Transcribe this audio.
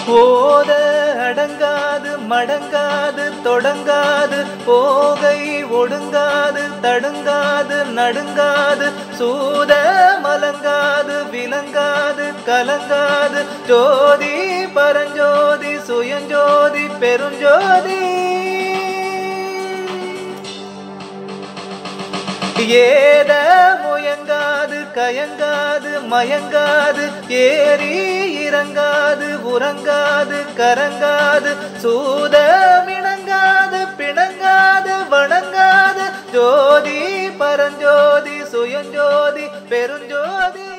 ஓத அடங்காது மடங்காது தொடங்காது போகை ஒடுங்காது தடுங்காது நடுங்காது சூத மலங்காது விளங்காது கலங்காது ஜோதி பரஞ்சோதி சுயஞ்சோதி பெருஞ்சோதி ஏத முயங்காது கயங்காது மயங்காது ஏறி இறங்காது உறங்காது கரங்காது சூதமிணங்காது பிணங்காது வணங்காது ஜோதி பரஞ்சோதி சுயஞ்சோதி பெருஞ்சோதி